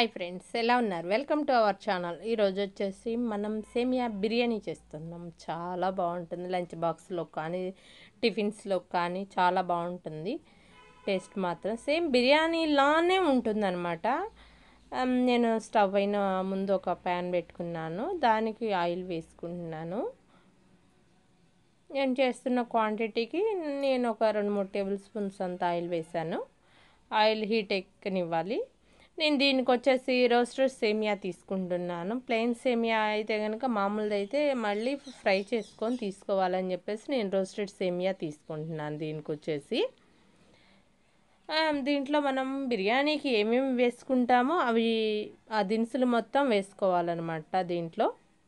hi friends ఎలా ఉన్నారు welcome to our channel ఈరోజు వచ్చేసి మనం సేమియా బిర్యానీ చేస్తున్నాం చాలా బాగుంటుంది లంచ్ బాక్స్లో కానీ టిఫిన్స్లో కానీ చాలా బాగుంటుంది టేస్ట్ మాత్రం సేమ్ బిర్యానీ లానే ఉంటుందన్నమాట ఆమ్, నేను స్టవ్ అయిన ముందు ఒక ప్యాన్ పెట్టుకున్నాను దానికి ఆయిల్ వేసుకుంటున్నాను నేను చేస్తున్న క్వాంటిటీకి నేను ఒక రెండు మూడు టేబుల్ స్పూన్స్ అంత ఆయిల్ వేసాను ఆయిల్ హీట్ ఎక్కనివ్వాలి నేను దీనికి వచ్చేసి రోస్టెడ్ సేమియా తీసుకుంటున్నాను ప్లెయిన్ సేమియా అయితే కనుక మామూలుది అయితే మళ్ళీ ఫ్రై చేసుకొని తీసుకోవాలని చెప్పేసి నేను రోస్టెడ్ సేమియా తీసుకుంటున్నాను దీనికి వచ్చేసి ఆ, దీంట్లో మనం బిర్యానీకి ఏమేమి వేసుకుంటామో అవి ఆ దినుసులు మొత్తం వేసుకోవాలన్నమాట దీంట్లో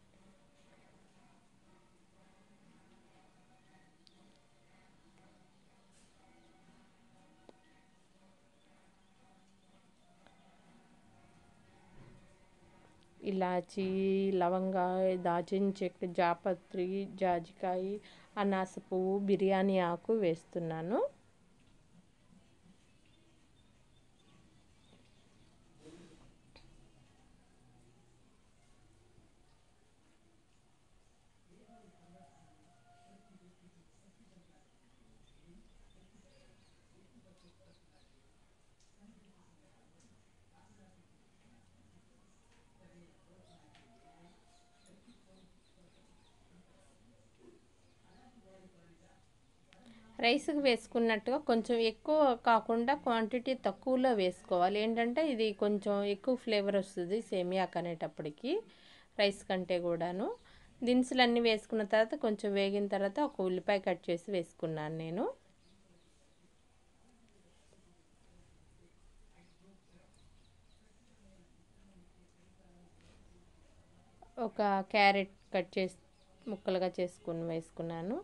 ఇలాచి లవంగా దాల్చిన చెక్క జాపత్రి జాజికాయ అనాస పువ్వు బిర్యానీ ఆకు వేస్తున్నాను రైస్కి వేసుకున్నట్టుగా కొంచెం ఎక్కువ కాకుండా క్వాంటిటీ తక్కువలో వేసుకోవాలి ఏంటంటే ఇది కొంచెం ఎక్కువ ఫ్లేవర్ వస్తుంది సేమియాక్ అనేటప్పటికి రైస్ కంటే కూడాను దినుసులన్నీ వేసుకున్న తర్వాత కొంచెం వేగిన తర్వాత ఒక ఉల్లిపాయ కట్ చేసి వేసుకున్నాను నేను ఒక క్యారెట్ కట్ చేసి ముక్కలుగా చేసుకుని వేసుకున్నాను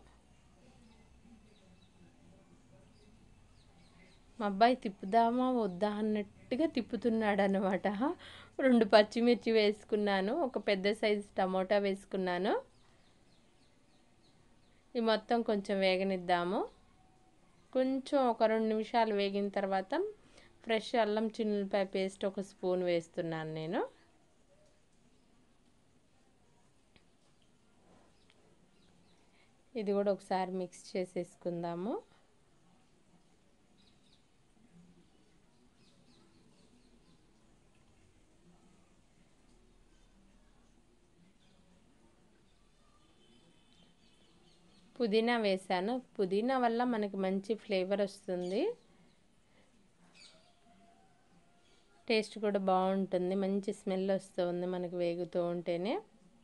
మా అబ్బాయి తిప్పుదామా వద్దా అన్నట్టుగా తిప్పుతున్నాడు అనమాట రెండు పచ్చిమిర్చి వేసుకున్నాను ఒక పెద్ద సైజు టమోటా వేసుకున్నాను ఈ మొత్తం కొంచెం వేగనిద్దాము కొంచెం ఒక రెండు నిమిషాలు వేగిన తర్వాత ఫ్రెష్ అల్లం చిన్నులపాయ పేస్ట్ ఒక స్పూన్ వేస్తున్నాను నేను ఇది కూడా ఒకసారి మిక్స్ చేసేసుకుందాము పుదీనా వేసాను పుదీనా వల్ల మనకి మంచి ఫ్లేవర్ వస్తుంది టేస్ట్ కూడా బాగుంటుంది మంచి స్మెల్ వస్తుంది మనకి వేగుతూ ఉంటేనే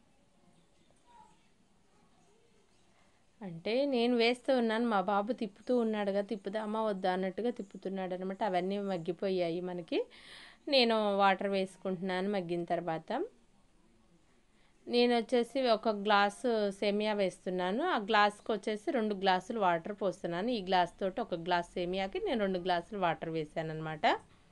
అంటే నేను వేస్తూ ఉన్నాను మా బాబు తిప్పుతూ ఉన్నాడుగా తిప్పుదామా వద్దా అన్నట్టుగా తిప్పుతున్నాడు అనమాట అవన్నీ మగ్గిపోయాయి మనకి నేను వాటర్ వేసుకుంటున్నాను మగ్గిన తర్వాత నేను వచ్చేసి ఒక గ్లాసు సేమియా వేస్తున్నాను ఆ గ్లాస్కి వచ్చేసి రెండు గ్లాసులు వాటర్ పోస్తున్నాను ఈ గ్లాస్ తోటి ఒక గ్లాస్ సేమియాకి నేను రెండు గ్లాసులు వాటర్ వేసాను అనమాట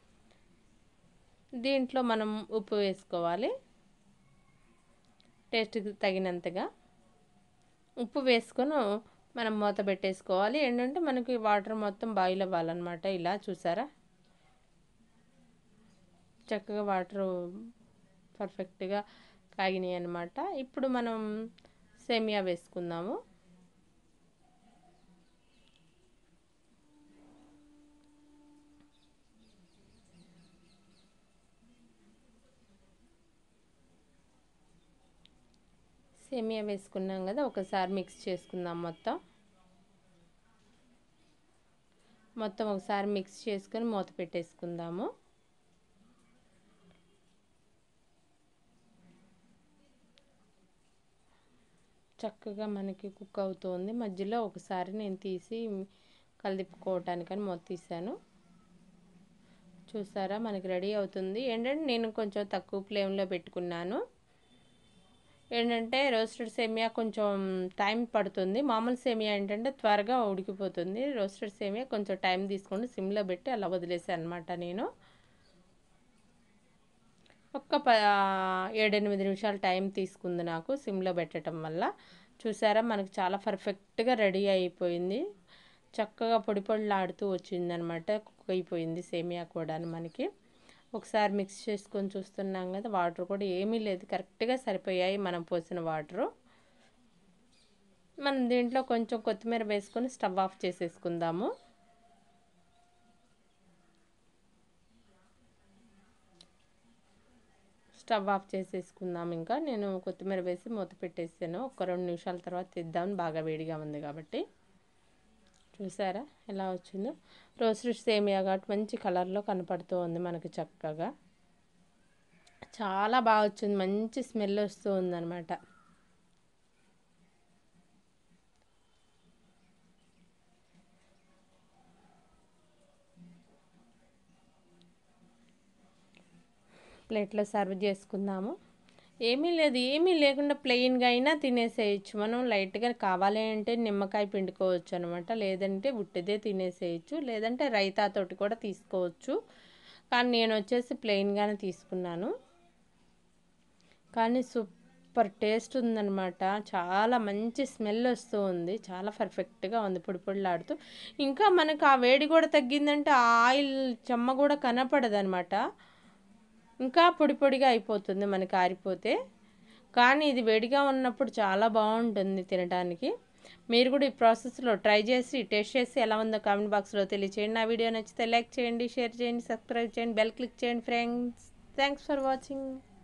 దీంట్లో మనం ఉప్పు వేసుకోవాలి టేస్ట్కి తగినంతగా ఉప్పు వేసుకొని మనం మూత పెట్టేసుకోవాలి ఏంటంటే మనకి వాటర్ మొత్తం బాయిల్ అవ్వాలన్నమాట ఇలా చూసారా చక్కగా వాటర్ పర్ఫెక్ట్గా కాగినాయి అనమాట ఇప్పుడు మనం సేమియా వేసుకుందాము సేమియా వేసుకున్నాం కదా ఒకసారి మిక్స్ చేసుకుందాం మొత్తం మొత్తం ఒకసారి మిక్స్ చేసుకొని మూత పెట్టేసుకుందాము చక్కగా మనకి కుక్ అవుతుంది మధ్యలో ఒకసారి నేను తీసి కలిదిప్పుకోవటానికని మూత తీసాను చూసారా మనకి రెడీ అవుతుంది ఏంటంటే నేను కొంచెం తక్కువ ఫ్లేమ్లో పెట్టుకున్నాను ఏంటంటే రోస్టెడ్ సేమియా కొంచెం టైం పడుతుంది మామూలు సేమియా ఏంటంటే త్వరగా ఉడికిపోతుంది రోస్టెడ్ సేమియా కొంచెం టైం తీసుకొని సిమ్లో పెట్టి అలా వదిలేసాను అనమాట నేను ఒక్క ప ఏడెనిమిది నిమిషాలు టైం తీసుకుంది నాకు సిమ్లో పెట్టడం వల్ల చూసారా మనకు చాలా పర్ఫెక్ట్గా రెడీ అయిపోయింది చక్కగా పొడి పొడిలాడుతూ వచ్చిందనమాట కుక్ అయిపోయింది సేమియా కూడా మనకి ఒకసారి మిక్స్ చేసుకొని చూస్తున్నాం కదా వాటర్ కూడా ఏమీ లేదు కరెక్ట్గా సరిపోయాయి మనం పోసిన వాటరు మనం దీంట్లో కొంచెం కొత్తిమీర వేసుకొని స్టవ్ ఆఫ్ చేసేసుకుందాము స్టవ్ ఆఫ్ చేసేసుకుందాం ఇంకా నేను కొత్తిమీర వేసి మూత పెట్టేసాను ఒక రెండు నిమిషాల తర్వాత తీద్దాం బాగా వేడిగా ఉంది కాబట్టి చూసారా ఎలా వచ్చిందో రోస్టెడ్ సేమియా కాబట్టి మంచి కలర్లో కనపడుతూ ఉంది మనకి చక్కగా చాలా బాగా వచ్చింది మంచి స్మెల్ వస్తూ ఉందన్నమాట ప్లేట్లో సర్వ్ చేసుకుందాము ఏమీ లేదు ఏమీ లేకుండా ప్లెయిన్గా అయినా తినేసేయచ్చు మనం లైట్గా కావాలి అంటే నిమ్మకాయ పిండుకోవచ్చు అనమాట లేదంటే ఉట్టిదే తినేసేయచ్చు లేదంటే రైతాతోటి కూడా తీసుకోవచ్చు కానీ నేను వచ్చేసి ప్లెయిన్గానే తీసుకున్నాను కానీ సూపర్ టేస్ట్ ఉందనమాట చాలా మంచి స్మెల్ వస్తూ ఉంది చాలా పర్ఫెక్ట్గా ఉంది పొడి పొడిలాడుతూ ఇంకా మనకు ఆ వేడి కూడా తగ్గిందంటే ఆ ఆయిల్ చెమ్మ కూడా కనపడదు అనమాట ఇంకా పొడి పొడిగా అయిపోతుంది మనకి ఆరిపోతే కానీ ఇది వేడిగా ఉన్నప్పుడు చాలా బాగుంటుంది తినడానికి మీరు కూడా ఈ ప్రాసెస్లో ట్రై చేసి టేస్ట్ చేసి ఎలా ఉందో కామెంట్ బాక్స్లో తెలియచేయండి నా వీడియో నచ్చితే లైక్ చేయండి షేర్ చేయండి సబ్స్క్రైబ్ చేయండి బెల్ క్లిక్ చేయండి ఫ్రెండ్స్ థ్యాంక్స్ ఫర్ వాచింగ్